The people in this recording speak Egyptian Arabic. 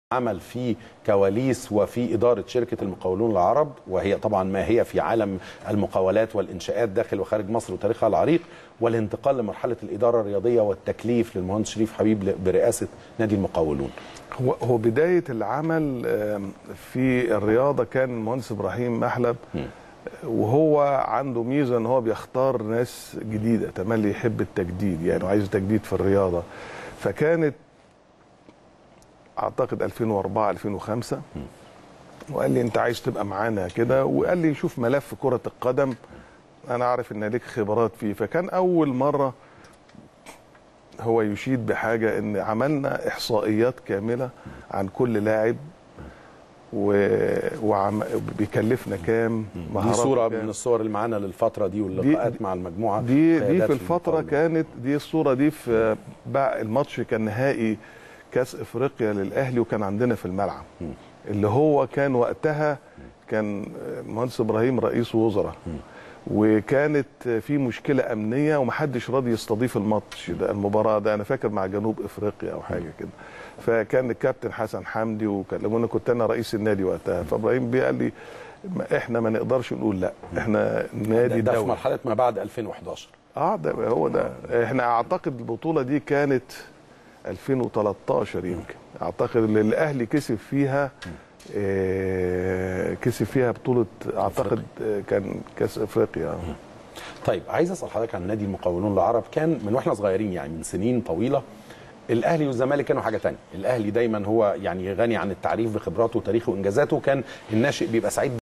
عمل في كواليس وفي إدارة شركة المقاولون العرب وهي طبعا ما هي في عالم المقاولات والإنشاءات داخل وخارج مصر وتاريخها العريق والانتقال لمرحلة الإدارة الرياضية والتكليف للمهندس شريف حبيب برئاسة نادي المقاولون هو هو بدايه العمل آم، في الرياضه كان المهندس ابراهيم محلب وهو عنده ميزه ان هو بيختار ناس جديده تملي يحب التجديد يعني وعايز تجديد في الرياضه فكانت اعتقد 2004 2005 وقال لي انت عايز تبقى معانا كده وقال لي شوف ملف كره القدم انا عارف ان ليك خبرات فيه فكان اول مره هو يشيد بحاجه ان عملنا احصائيات كامله عن كل لاعب و... وعم... بيكلفنا كام دي مهاراته صورة كام. من الصور اللي معانا للفترة دي واللقاءات مع المجموعة دي دي قيادات في الفتره المقاولون. كانت دي الصوره دي في بقى الماتش كان نهائي كاس افريقيا للاهلي وكان عندنا في الملعب اللي هو كان وقتها كان المهندس ابراهيم رئيس وزراء وكانت في مشكله امنيه ومحدش راضي يستضيف الماتش ده المباراه ده انا فاكر مع جنوب افريقيا او حاجه كده فكان الكابتن حسن حمدي وكلمونا كنت انا رئيس النادي وقتها فابراهيم بيه قال لي ما احنا ما نقدرش نقول لا احنا نادي ده في دولي مرحلة ما بعد 2011 اه ده هو ده احنا اعتقد البطوله دي كانت 2013 يمكن اعتقد اللي الاهلي كسب فيها آه كسب فيها بطوله اعتقد آه كان كاس افريقيا طيب عايز اسال حضرتك عن نادي المقاولون العرب كان من واحنا صغيرين يعني من سنين طويله الاهلي والزمالك كانوا حاجه تانية الاهلي دايما هو يعني غني عن التعريف بخبراته وتاريخه وانجازاته كان الناشئ بيبقى سعيد